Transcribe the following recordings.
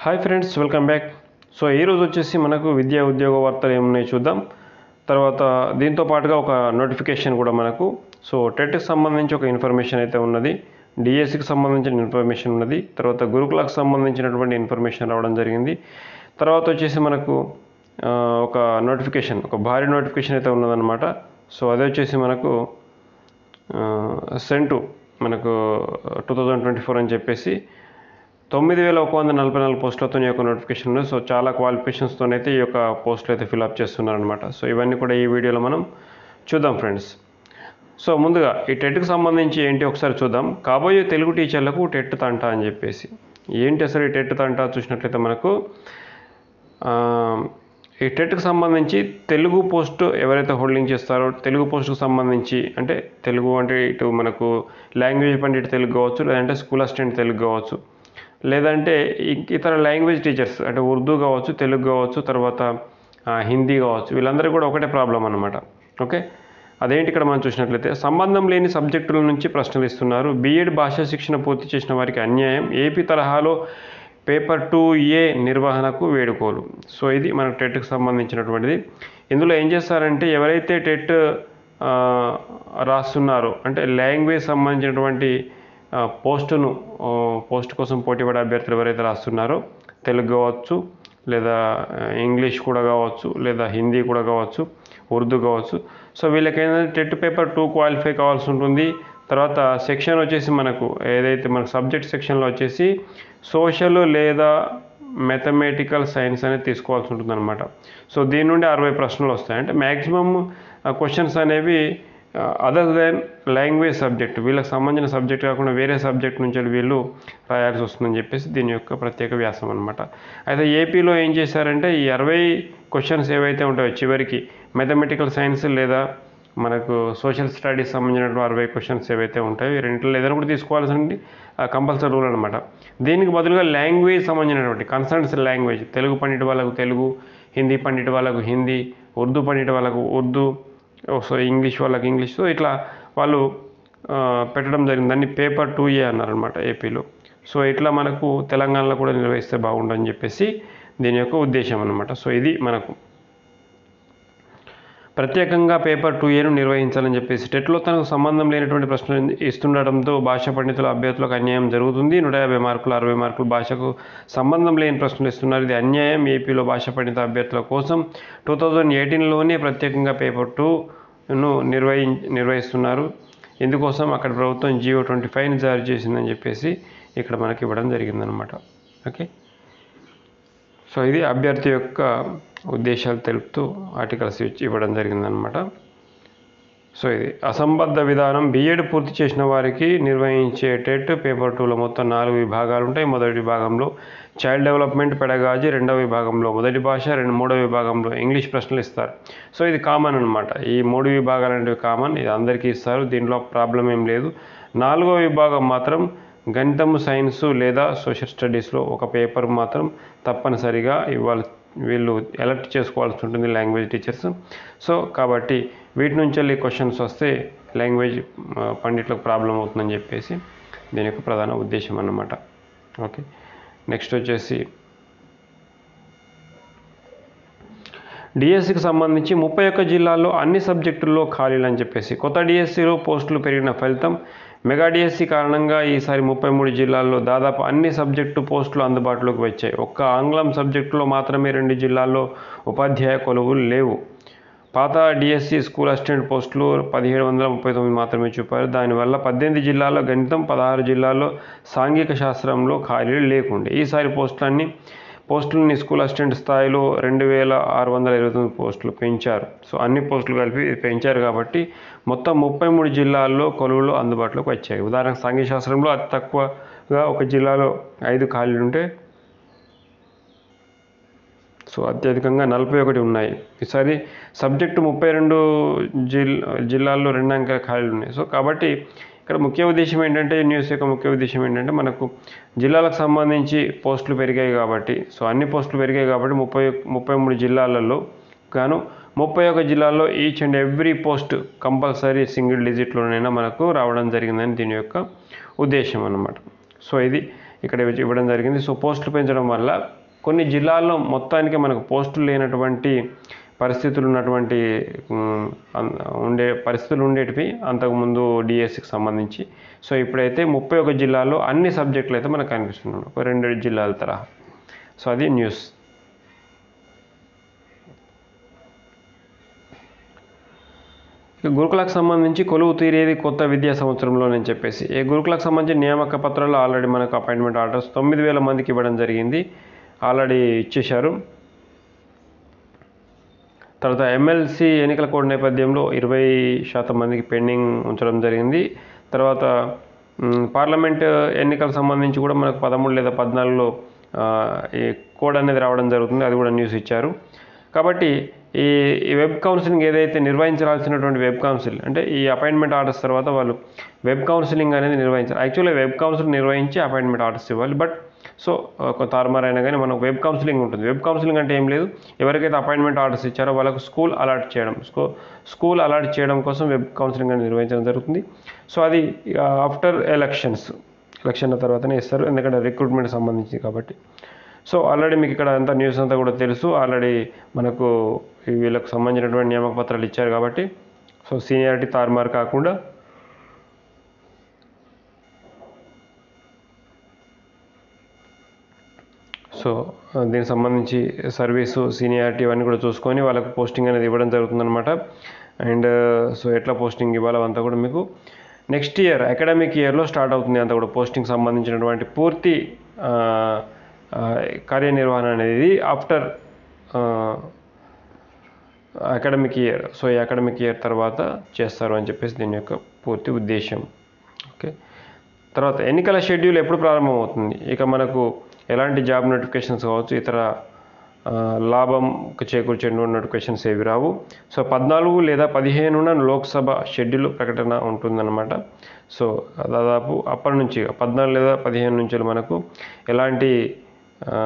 hi friends welcome back so ఈరోజు వచ్చేసి మనకు విద్యా ఉద్యోగ వార్తలు ఏమున్నాయి చూద్దాం తర్వాత దీంతో పాటుగా ఒక నోటిఫికేషన్ కూడా మనకు సో టెట్కి సంబంధించి ఒక ఇన్ఫర్మేషన్ అయితే ఉన్నది డిఎస్సికి సంబంధించిన ఇన్ఫర్మేషన్ ఉన్నది తర్వాత గురుకులకు సంబంధించినటువంటి ఇన్ఫర్మేషన్ రావడం జరిగింది తర్వాత వచ్చేసి మనకు ఆ, ఒక నోటిఫికేషన్ ఒక భారీ నోటిఫికేషన్ అయితే ఉన్నదన్నమాట సో అదే వచ్చేసి మనకు సెంటు మనకు టూ థౌజండ్ ట్వంటీ ఫోర్ అని చెప్పేసి తొమ్మిది వేల ఒక వంద నలభై నాలుగు పోస్టులతో ఈ యొక్క నోటిఫికేషన్ ఉంది సో చాలా క్వాలిఫికేషన్స్తో అయితే ఈ యొక్క పోస్టులు అయితే ఫిల్అప్ చేస్తున్నారనమాట సో ఇవన్నీ కూడా ఈ వీడియోలో మనం చూద్దాం ఫ్రెండ్స్ సో ముందుగా ఈ టెట్కి సంబంధించి ఏంటి ఒకసారి చూద్దాం కాబోయే తెలుగు టీచర్లకు టెట్ తంట అని చెప్పేసి ఏంటి అసలు ఈ టెట్ తంట చూసినట్లయితే మనకు ఆ, ఈ టెట్కి సంబంధించి తెలుగు పోస్ట్ ఎవరైతే హోల్డింగ్ చేస్తారో తెలుగు పోస్ట్కి సంబంధించి అంటే తెలుగు అంటే ఇటు మనకు లాంగ్వేజ్ పండిట్ తెలుగు కావచ్చు లేదంటే స్కూల్ అసిస్టెంట్ తెలుగు కావచ్చు లేదంటే ఇ- ఇతర లాంగ్వేజ్ టీచర్స్ అంటే ఉర్దూ కావచ్చు తెలుగు కావచ్చు తర్వాత ఆ, హిందీ కావచ్చు వీళ్ళందరూ కూడా ఒకటే ప్రాబ్లం అనమాట ఓకే అదేంటి ఇక్కడ మనం చూసినట్లయితే సంబంధం లేని సబ్జెక్టుల నుంచి ప్రశ్నలు ఇస్తున్నారు బీఎడ్ భాషా శిక్షణ పూర్తి చేసిన వారికి అన్యాయం ఏపీ తరహాలో పేపర్ టూ ఏ నిర్వహణకు వేడుకోలు సో ఇది మనకు టెట్కి సంబంధించినటువంటిది ఇందులో ఏం చేస్తారంటే ఎవరైతే టెట్ ఆ, రాస్తున్నారో అంటే లాంగ్వేజ్ సంబంధించినటువంటి ఆ, పోస్టును ఆ, పోస్ట్ కోసం పోటీపడే అభ్యర్థులు ఎవరైతే రాస్తున్నారో తెలుగు కావచ్చు లేదా ఆ, ఇంగ్లీష్ కూడా కావచ్చు లేదా హిందీ కూడా కావచ్చు ఉర్దూ కావచ్చు సో వీళ్ళకి ఏంటంటే టెట్ పేపర్ టూ క్వాలిఫై కావాల్సి ఉంటుంది తర్వాత సెక్షన్ వచ్చేసి మనకు ఏదైతే మనకు సబ్జెక్ట్ సెక్షన్లో వచ్చేసి సోషల్ లేదా మెథమెటికల్ సైన్స్ అనేది తీసుకోవాల్సి ఉంటుంది అనమాట సో దీని నుండి అరవై ప్రశ్నలు వస్తాయి అంటే మ్యాక్సిమం క్వశ్చన్స్ అనేవి అదర్ దెన్ లాంగ్వేజ్ సబ్జెక్ట్ వీళ్ళకి సంబంధించిన సబ్జెక్ట్ కాకుండా వేరే సబ్జెక్ట్ నుంచి వీళ్ళు రాయాల్సి వస్తుందని చెప్పేసి దీని యొక్క ప్రత్యేక వ్యాసం అనమాట అయితే ఏపీలో ఏం చేశారంటే ఈ అరవై క్వశ్చన్స్ ఏవైతే ఉంటాయో చివరికి మెథమెటికల్ సైన్స్ లేదా మనకు సోషల్ స్టడీస్ సంబంధించినటువంటి అరవై క్వశ్చన్స్ ఏవైతే ఉంటాయో ఈ రెండింటిలో ఏదైనా కూడా తీసుకోవాల్సిన కంపల్సరీ రూల్ అనమాట దీనికి బదులుగా లాంగ్వేజ్ సంబంధించినటువంటి కన్సర్న్స్ లాంగ్వేజ్ తెలుగు పండిట్ వాళ్ళకు తెలుగు హిందీ పండిట్ వాళ్ళకు హిందీ ఉర్దూ పండిట్ వాళ్ళకు ఉర్దూ సో ఇంగ్లీష్ వాళ్ళకి ఇంగ్లీష్ సో ఇట్లా వాళ్ళు ఆ, పెట్టడం జరిగింది దాన్ని పేపర్ టూ ఏ అన్నారనమాట ఏపీలో సో ఇట్లా మనకు తెలంగాణలో కూడా నిర్వహిస్తే బాగుండని చెప్పేసి దీని యొక్క ఉద్దేశం అనమాట సో ఇది మనకు ప్రత్యేకంగా పేపర్ టూ ఏను నిర్వహించాలని చెప్పేసి టెట్లో తనకు సంబంధం లేనటువంటి ప్రశ్నలు ఇస్తుండటంతో భాషా పండితుల అభ్యర్థులకు అన్యాయం జరుగుతుంది నూట యాభై మార్కులు అరవై మార్కులు భాషకు సంబంధం లేని ప్రశ్నలు ఇస్తున్నారు ఇది అన్యాయం ఏపీలో భాషా పండిత అభ్యర్థుల కోసం టూ థౌజండ్ ఎయిటీన్లోనే ప్రత్యేకంగా పేపర్ టూను నిర్వహి నిర్వహిస్తున్నారు ఇందుకోసం అక్కడ ప్రభుత్వం జియో ట్వంటీ ఫైవ్ని జారీ చేసిందని చెప్పేసి ఇక్కడ మనకి ఇవ్వడం జరిగిందనమాట ఓకే సో ఇది అభ్యర్థి యొక్క ఉద్దేశాలు తెలుపుతూ ఆర్టికల్స్ ఇచ్చి ఇవ్వడం జరిగిందనమాట సో ఇది అసంబద్ధ విధానం బీఎడ్ పూర్తి చేసిన వారికి నిర్వహించే టెట్ పేపర్ టూలో మొత్తం నాలుగు విభాగాలు ఉంటాయి మొదటి విభాగంలో చైల్డ్ డెవలప్మెంట్ పెడగాజీ రెండవ విభాగంలో మొదటి భాష రెండు మూడవ విభాగంలో ఇంగ్లీష్ ప్రశ్నలు ఇస్తారు సో ఇది కామన్ అనమాట ఈ మూడు విభాగాలు అనేవి కామన్ ఇది అందరికీ ఇస్తారు దీంట్లో ప్రాబ్లం ఏం లేదు నాలుగవ విభాగం మాత్రం గణితం సైన్స్ లేదా సోషల్ స్టడీస్లో ఒక పేపర్ మాత్రం తప్పనిసరిగా ఇవ్వాలి వీళ్ళు ఎలర్ట్ చేసుకోవాల్సి ఉంటుంది లాంగ్వేజ్ టీచర్స్ సో కాబట్టి వీటి నుంచి వెళ్ళి క్వశ్చన్స్ వస్తే లాంగ్వేజ్ ఆ, పండిట్లకు ప్రాబ్లం అవుతుందని చెప్పేసి దీని యొక్క ప్రధాన ఉద్దేశం అన్నమాట ఓకే నెక్స్ట్ వచ్చేసి డిఎస్సికి సంబంధించి ముప్పై ఒక్క జిల్లాల్లో అన్ని సబ్జెక్టుల్లో ఖాళీలు అని చెప్పేసి కొత్త డిఎస్సిలో పోస్టులు పెరిగిన ఫలితం మెగా డిఎస్సి కారణంగా ఈసారి ముప్పై మూడు జిల్లాల్లో దాదాపు అన్ని సబ్జెక్టు పోస్టులు అందుబాటులోకి వచ్చాయి ఒక్క ఆంగ్లం సబ్జెక్టులో మాత్రమే రెండు జిల్లాల్లో ఉపాధ్యాయ కొలువులు లేవు పాత డిఎస్సి స్కూల్ అసిస్టెంట్ పోస్టులు పదిహేడు వందల ముప్పై తొమ్మిది మాత్రమే చూపారు దానివల్ల పద్దెనిమిది జిల్లాల్లో గణితం పదహారు జిల్లాల్లో సాంఘిక శాస్త్రంలో ఖాళీలు లేకుండే ఈసారి పోస్టులన్నీ పోస్టులని స్కూల్ అసిస్టెంట్ స్థాయిలో రెండు వేల ఆరు వందల ఇరవై తొమ్మిది పోస్టులు పెంచారు సో అన్ని పోస్టులు కలిపి పెంచారు కాబట్టి మొత్తం ముప్పై మూడు జిల్లాల్లో కొలువులు అందుబాటులోకి వచ్చాయి ఉదాహరణకు సాంఘిక శాస్త్రంలో అతి తక్కువగా ఒక జిల్లాలో ఐదు ఖాళీలు ఉంటే సో అత్యధికంగా నలభై ఒకటి ఉన్నాయి ఈసారి సబ్జెక్టు ముప్పై రెండు జిల్ జిల్లాల్లో రెండు అంకెల ఖాళీలు ఉన్నాయి సో కాబట్టి ఇక్కడ ముఖ్య ఉద్దేశం ఏంటంటే ఈ న్యూస్ యొక్క ముఖ్య ఉద్దేశం ఏంటంటే మనకు జిల్లాలకు సంబంధించి పోస్టులు పెరిగాయి కాబట్టి సో అన్ని పోస్టులు పెరిగాయి కాబట్టి ముప్పై ముప్పై మూడు జిల్లాలలో గాను ముప్పై ఒక జిల్లాల్లో each and every post compulsory single డిజిట్లోనైనా మనకు రావడం జరిగిందని దీని యొక్క ఉద్దేశం అన్నమాట సో ఇది ఇక్కడ ఇవ్వ- ఇవ్వడం జరిగింది సో పోస్టులు పెంచడం వల్ల కొన్ని జిల్లాల్లో మొత్తానికి మనకు పోస్టులు లేనటువంటి పరిస్థితులు ఉన్నటువంటి ఉమ్, అన్- ఉండే పరిస్థితులు ఉండేటివి అంతకుముందు డిఎస్సికి సంబంధించి సో ఇప్పుడైతే ముప్పై ఒక జిల్లాల్లో అన్ని సబ్జెక్టులు అయితే మనకు కనిపిస్తున్నాయి ఒక రెండు జిల్లాల తరహా సో అది న్యూస్ ఇక గురుకులకు సంబంధించి కొలువు తీరేది కొత్త విద్యా సంవత్సరంలోనని చెప్పేసి ఈ గురుకులకు సంబంధించి నియామక పత్రాలు ఆల్రెడీ మనకు అపాయింట్మెంట్ ఆర్డర్స్ తొమ్మిది వేల మందికి ఇవ్వడం జరిగింది ఆల్రెడీ ఇచ్చేశారు తర్వాత ఎమ్మెల్సీ ఎన్నికల కోడ్ నేపథ్యంలో ఇరవై శాతం మందికి పెండింగ్ ఉంచడం జరిగింది తర్వాత మ్, పార్లమెంట్ ఎన్నికలకు సంబంధించి కూడా మనకు పదమూడు లేదా పద్నాలుగులో ఆ, ఈ కోడ్ అనేది రావడం జరుగుతుంది అది కూడా న్యూస్ ఇచ్చారు కాబట్టి ఈ ఈ వెబ్ కౌన్సిలింగ్ ఏదైతే నిర్వహించాల్సినటువంటి వెబ్ కౌన్సిల్ అంటే ఈ అపాయింట్మెంట్ ఆర్డర్స్ తర్వాత వాళ్ళు వెబ్ కౌన్సిలింగ్ అనేది నిర్వహించాలి యాక్చువల్లీ వెబ్ కౌన్సిలింగ్ నిర్వహించి అపాయింట్మెంట్ ఆర్డర్స్ ఇవ్వాలి బట్ సో ఒక తారుమారైనా కానీ మనకు వెబ్ కౌన్సిలింగ్ ఉంటుంది వెబ్ కౌన్సిలింగ్ అంటే ఏం లేదు ఎవరికైతే అపాయింట్మెంట్ ఆర్డర్స్ ఇచ్చారో వాళ్ళకు స్కూల్ అలాట్ చేయడం స్కూ స్కూల్ అలాట్ చేయడం కోసం వెబ్ కౌన్సిలింగ్ అనేది నిర్వహించడం జరుగుతుంది సో అది ఆఫ్టర్ ఎలక్షన్స్ ఎలక్షన్ తర్వాతనే ఇస్తారు ఎందుకంటే రిక్రూట్మెంట్ సంబంధించి కాబట్టి సో ఆల్రెడీ మీకు ఇక్కడ అంతా న్యూస్ అంతా కూడా తెలుసు ఆల్రెడీ మనకు ఈ వీళ్ళకు సంబంధించినటువంటి నియామక పత్రాలు ఇచ్చారు కాబట్టి సో సీనియారిటీ తారుమారు కాకుండా సో ఆ, దీనికి సంబంధించి సర్వీసు సీనియారిటీ ఇవన్నీ కూడా చూసుకొని వాళ్ళకు పోస్టింగ్ అనేది ఇవ్వడం జరుగుతుందన్నమాట అండ్ సో ఎట్లా పోస్టింగ్ ఇవ్వాలో అంతా కూడా మీకు నెక్స్ట్ ఇయర్ అకాడమిక్ ఇయర్లో స్టార్ట్ అవుతుంది అంతా కూడా పోస్టింగ్ సంబంధించినటువంటి పూర్తి ఆ, ఆ, కార్యనిర్వహణ అనేది ఆఫ్టర్ అకాడమిక్ ఇయర్ సో ఈ అకాడమిక్ ఇయర్ తర్వాత చేస్తారు అని చెప్పేసి దీని యొక్క పూర్తి ఉద్దేశం ఓకే తర్వాత ఎన్నికల షెడ్యూల్ ఎప్పుడు ప్రారంభమవుతుంది ఇక మనకు ఎలాంటి జాబ్ నోటిఫికేషన్స్ కావచ్చు ఇతర ఆ, లాభం చేకూర్చే నోటిఫికేషన్స్ ఏవి రావు సో పద్నాలుగు లేదా పదిహేనున లోక్సభ షెడ్యూల్ ప్రకటన ఉంటుందన్నమాట సో దాదాపు అప్పటి నుంచి పద్నాలుగు లేదా పదిహేను నుంచి మనకు ఎలాంటి ఆ,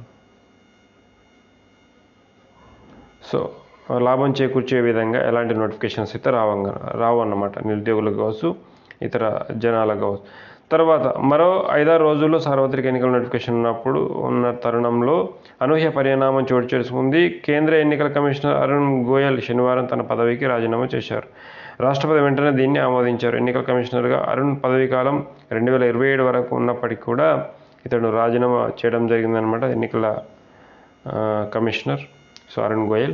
సో లాభం చేకూర్చే విధంగా ఎలాంటి నోటిఫికేషన్స్ అయితే రావంగ రావు అన్నమాట నిరుద్యోగులకు కావచ్చు ఇతర జనాలకు కావచ్చు తర్వాత మరో ఐదారు రోజుల్లో సార్వత్రిక ఎన్నికల నోటిఫికేషన్ ఉన్నప్పుడు ఉన్న తరుణంలో అనూహ్య పరిణామం చోటు చేసుకుంది కేంద్ర ఎన్నికల కమిషనర్ అరుణ్ గోయల్ శనివారం తన పదవికి రాజీనామా చేశారు రాష్ట్రపతి వెంటనే దీన్ని ఆమోదించారు ఎన్నికల కమిషనర్గా అరుణ్ పదవీ కాలం రెండు వేల ఇరవై ఏడు వరకు ఉన్నప్పటికీ కూడా ఇతడు రాజీనామా చేయడం జరిగిందనమాట ఎన్నికల ఆ, commissioner so Arun Goyal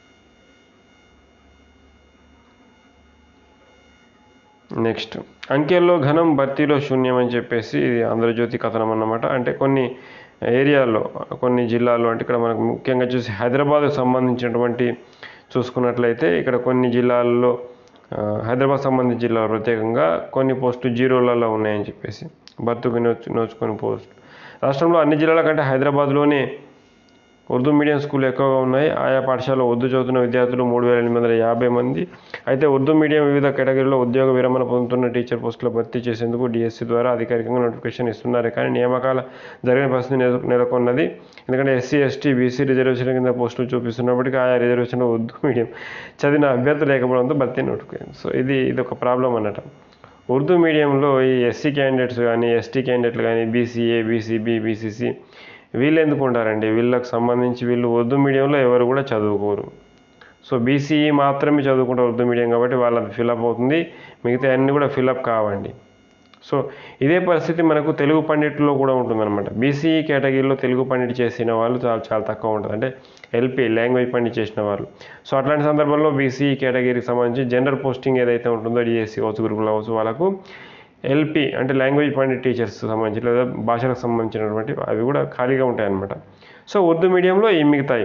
next అంకెల్లో ఘనం భర్తీలో శూన్యం అని చెప్పేసి ఇది ఆంధ్రజ్యోతి కథనం అన్నమాట అంటే కొన్ని ఏరియాల్లో కొన్ని జిల్లాల్లో అంటే ఇక్కడ మనకు ముఖ్యంగా చూసి హైదరాబాద్కు సంబంధించినటువంటి చూసుకున్నట్లయితే ఇక్కడ కొన్ని జిల్లాల్లో ఆ, హైదరాబాద్ సంబంధించిన జిల్లాలో ప్రత్యేకంగా కొన్ని పోస్టులు జీరోలలో ఉన్నాయని చెప్పేసి భర్తుకు నోచు నోచుకొని పోస్టులు రాష్ట్రంలో అన్ని జిల్లాల కంటే హైదరాబాద్లోనే ఉర్దూ మీడియం స్కూల్ ఎక్కువగా ఉన్నాయి ఆయా పాఠశాలలో ఉర్దూ చదువుతున్న విద్యార్థులు మూడు వేల ఎనిమిది వందల యాభై మంది అయితే ఉర్దూ మీడియం వివిధ కేటగిరీలో ఉద్యోగ విరమణ పొందుతున్న టీచర్ పోస్టుల భర్తీ చేసేందుకు డిఎస్సి ద్వారా అధికారికంగా నోటిఫికేషన్ ఇస్తున్నారు కానీ నియామకాల జరిగిన పరిస్థితి నెల- నెలకొన్నది ఎందుకంటే ఎస్సీ ఎస్టీ బీసీ రిజర్వేషన్ కింద పోస్టులు చూపిస్తున్నప్పటికీ ఆయా రిజర్వేషన్ ఉర్దూ మీడియం చదివిన అభ్యర్థులు లేకపోవడంతో భర్తీ నోటిఫికేషన్ సో ఇది ఇది ఒక ప్రాబ్లం అన్నట్టు ఉర్దూ మీడియంలో ఈ ఎస్సీ క్యాండిడేట్స్ కానీ ఎస్టీ క్యాండిడేట్లు కానీ బీసీఏ బీసీబీ బీసీసీ వీళ్ళు ఎందుకు ఉంటారండి వీళ్ళకి సంబంధించి వీళ్ళు ఉర్దూ మీడియంలో ఎవరు కూడా చదువుకోరు సో బీసీఈ మాత్రమే చదువుకుంటారు ఉర్దూ మీడియం కాబట్టి వాళ్ళది ఫిలప్ అవుతుంది మిగతా అన్నీ కూడా ఫిలప్ కావండి సో ఇదే పరిస్థితి మనకు తెలుగు పండిట్లో కూడా ఉంటుందన్నమాట బీసీఈ కేటగిరీలో తెలుగు పండిట్ చేసిన వాళ్ళు చాలా చాలా తక్కువ ఉంటుంది అంటే ఎల్పి లాంగ్వేజ్ పండిట్ చేసిన వాళ్ళు సో అట్లాంటి సందర్భంలో బీసీఈ కేటగిరీకి సంబంధించి జెండర్ పోస్టింగ్ ఏదైతే ఉంటుందో డిఎస్సి కావచ్చు గురుకుల కావచ్చు వాళ్ళకు ఎల్పి అంటే లాంగ్వేజ్ పండిట్ టీచర్స్ సంబంధించి లేదా భాషలకు సంబంధించినటువంటి అవి కూడా ఖాళీగా ఉంటాయన్నమాట సో ఉర్దూ మీడియంలో ఈ మిగతాయి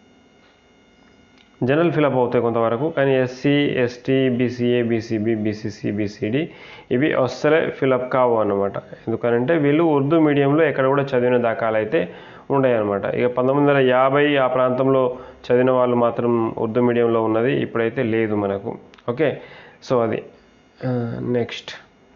జనరల్ ఫిలప్ అవుతాయి కొంతవరకు కానీ SC ST BCA BCB BCC BCD ఇవి అస్సలే ఫిలప్ కావు అన్నమాట ఎందుకనంటే వీళ్ళు ఉర్దూ మీడియంలో ఎక్కడ కూడా చదివిన దాఖలు అయితే ఉన్నాయి అనమాట ఇక పంతొమ్మిది వందల యాభై ఆ ప్రాంతంలో చదివిన వాళ్ళు మాత్రం ఉర్దూ మీడియంలో ఉన్నది ఇప్పుడైతే లేదు మనకు ఓకే సో అది నెక్స్ట్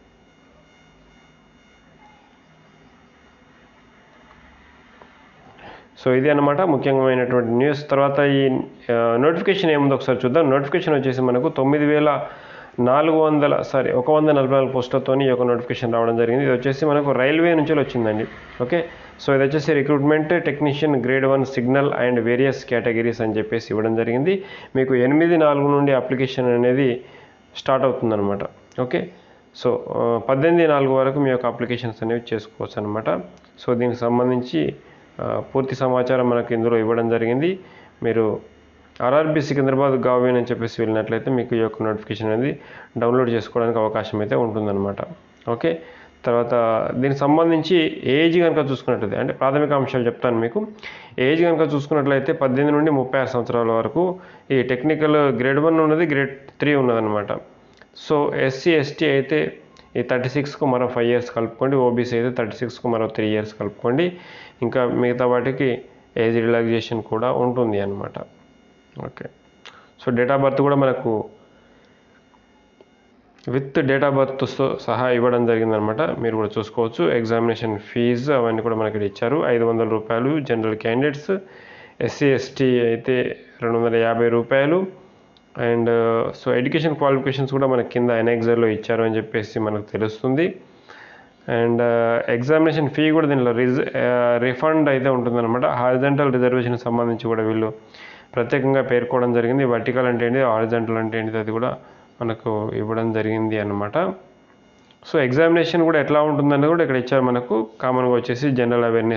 సో ఇది అన్నమాట ముఖ్యమైనటువంటి న్యూస్ తర్వాత ఈ నోటిఫికేషన్ ఏముందో ఒకసారి చూద్దాం నోటిఫికేషన్ వచ్చేసి మనకు తొమ్మిది వేల నాలుగు వందల సారీ ఒక వంద నలభై నాలుగు పోస్టులతో ఈ యొక్క నోటిఫికేషన్ రావడం జరిగింది ఇది వచ్చేసి మనకు రైల్వే నుంచి వచ్చిందండి ఓకే సో ఇది వచ్చేసి recruitment technician grade one signal and various categories అని చెప్పేసి ఇవ్వడం జరిగింది మీకు ఎనిమిది నాలుగు నుండి అప్లికేషన్ అనేది స్టార్ట్ అవుతుందన్నమాట ఓకే సో ఆ, పద్దెనిమిది నాలుగు వరకు మీ యొక్క అప్లికేషన్స్ అనేవి చేసుకోవచ్చు అనమాట సో దీనికి సంబంధించి ఆ, పూర్తి సమాచారం మనకు ఇందులో ఇవ్వడం జరిగింది మీరు ఆర్ఆర్బి సికింద్రాబాద్ గావిన్ అని చెప్పేసి వెళ్ళినట్లయితే మీకు ఈ యొక్క నోటిఫికేషన్ అనేది డౌన్లోడ్ చేసుకోవడానికి అవకాశం అయితే ఉంటుందన్నమాట ఓకే తర్వాత దీనికి సంబంధించి ఏజ్ కనుక చూసుకున్నట్లయితే అంటే ప్రాథమిక అంశాలు చెప్తాను మీకు ఏజ్ కనుక చూసుకున్నట్లయితే పద్దెనిమిది నుండి ముప్పై ఆరు సంవత్సరాల వరకు ఈ టెక్నికల్ గ్రేడ్ వన్ ఉన్నది గ్రేడ్ త్రీ ఉన్నదన్నమాట సో ఎస్సీ ఎస్టీ అయితే ఈ థర్టీ సిక్స్కు మరో ఫైవ్ ఇయర్స్ కలుపుకోండి ఓబీసీ అయితే థర్టీ సిక్స్కు మరో త్రీ ఇయర్స్ కలుపుకోండి ఇంకా మిగతా వాటికి ఏజ్ రిలాక్సేషన్ కూడా ఉంటుంది అన్నమాట okay so date of birth కూడా మనకు విత్ డేట్ ఆఫ్ బర్త్తో సహా ఇవ్వడం జరిగిందనమాట మీరు కూడా చూసుకోవచ్చు ఎగ్జామినేషన్ ఫీజు అవన్నీ కూడా మనకి ఇక్కడ ఇచ్చారు ఐదు వందల రూపాయలు జనరల్ క్యాండిడేట్స్ ఎస్సీ ఎస్టీ అయితే రెండు వందల యాభై రూపాయలు అండ్ సో ఎడ్యుకేషన్ క్వాలిఫికేషన్స్ కూడా మనకి కింద ఎన్ఎగ్జర్లో ఇచ్చారు అని చెప్పేసి మనకు తెలుస్తుంది అండ్ ఎగ్జామినేషన్ ఫీ కూడా దీనిలో రిజ్ రిఫండ్ అయితే ఉంటుందన్నమాట హారిజంటల్ రిజర్వేషన్ సంబంధించి కూడా వీళ్ళు ప్రత్యేకంగా పేర్కోవడం జరిగింది వర్టికల్ అంటే ఏంటి హారిజంటల్ అంటే ఏంటిది అది కూడా మనకు ఇవ్వడం జరిగింది అన్నమాట సో ఎగ్జామినేషన్ కూడా ఎట్లా ఉంటుందని కూడా ఇక్కడ ఇచ్చారు మనకు కామన్గా వచ్చేసి జనరల్ అవేర్నెస్